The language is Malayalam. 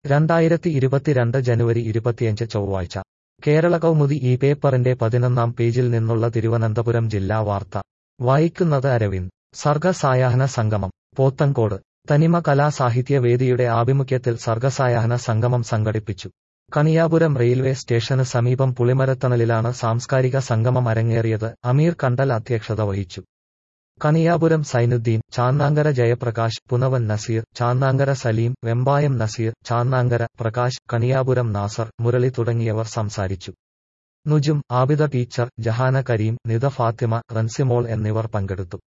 രണ്ടായിരത്തി ഇരുപത്തിരണ്ട് ജനുവരി ഇരുപത്തിയഞ്ച് ചൊവ്വാഴ്ച കേരള കൗമുദി ഈ പേപ്പറിന്റെ പതിനൊന്നാം പേജിൽ നിന്നുള്ള തിരുവനന്തപുരം ജില്ലാ വാർത്ത വായിക്കുന്നത് അരവിന്ദ് സർഗസായാഹന സംഗമം പോത്തൻകോട് തനിമ കലാസാഹിത്യ വേദിയുടെ ആഭിമുഖ്യത്തിൽ സർഗസായാഹന സംഗമം സംഘടിപ്പിച്ചു കണിയാപുരം റെയിൽവേ സ്റ്റേഷന് സമീപം പുളിമരത്തണലിലാണ് സാംസ്കാരിക സംഗമം അരങ്ങേറിയത് അമീർ കണ്ടൽ അധ്യക്ഷത വഹിച്ചു കണിയാപുരം സൈനുദ്ദീൻ ചാന്നാങ്കര ജയപ്രകാശ് പുനവൻ നസീർ ചാന്നാങ്കര സലീം വെമ്പായം നസീർ ചാന്നാങ്കര പ്രകാശ് കണിയാപുരം നാസർ മുരളി തുടങ്ങിയവർ സംസാരിച്ചു നുജും ആബിദ ടീച്ചർ ജഹാന കരീം നിത ഫാത്തിമ റൻസിമോൾ എന്നിവർ പങ്കെടുത്തു